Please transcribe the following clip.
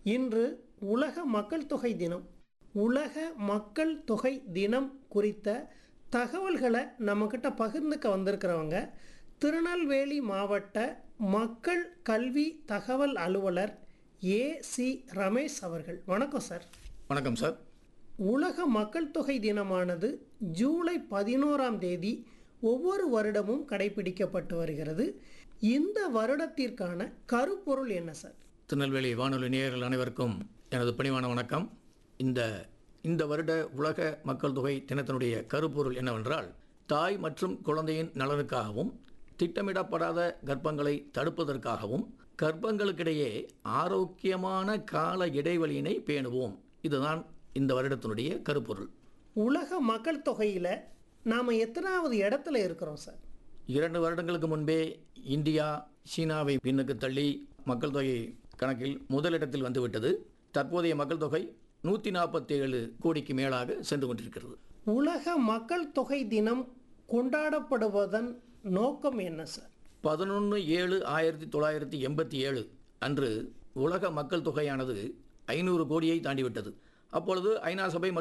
இன்று உலக மக்கள் தொகை தினம் உலக மக்கள் தொகை தினம் குறித்த தகவல்களை நம்மக்கிட்ட பகிர்ந்துக்க வந்திருக்கிறவங்க திருநெல்வேலி மாவட்ட மக்கள் கல்வி தகவல் அலுவலர் ஏ சி ரமேஷ் அவர்கள் வணக்கம் சார் வணக்கம் சார் உலக மக்கள் தொகை தினமானது ஜூலை பதினோராம் தேதி ஒவ்வொரு வருடமும் கடைபிடிக்கப்பட்டு வருகிறது இந்த வருடத்திற்கான கருப்பொருள் என்ன சார் திருநெல்வேலி வானொலி நேயர்கள் அனைவருக்கும் எனது பணிவான வணக்கம் இந்த இந்த வருட உலக மக்கள் தொகை தினத்தினுடைய கருப்பொருள் என்னவென்றால் தாய் மற்றும் குழந்தையின் நலனுக்காகவும் திட்டமிடப்படாத கர்ப்பங்களை தடுப்பதற்காகவும் கர்ப்பங்களுக்கிடையே ஆரோக்கியமான கால இடைவெளியினை பேணுவோம் இதுதான் இந்த வருடத்தினுடைய கருப்பொருள் உலக மக்கள் தொகையில் நாம் எத்தனாவது இடத்துல இருக்கிறோம் சார் இரண்டு வருடங்களுக்கு முன்பே இந்தியா சீனாவை பின்னுக்கு தள்ளி மக்கள் தொகை கணக்கில் முதலிடத்தில் வந்துவிட்டது தற்போதைய மக்கள் தொகை நூற்றி நாற்பத்தி ஏழு கோடிக்கு மேலாக சென்று கொண்டிருக்கிறது உலக மக்கள் தொகை தினம் கொண்டாடப்படுவதன் நோக்கம் என்ன சார் பதினொன்று ஏழு ஆயிரத்தி தொள்ளாயிரத்தி எண்பத்தி ஏழு அன்று உலக மக்கள் தொகையானது ஐநூறு கோடியை தாண்டிவிட்டது அப்பொழுது ஐநா சபை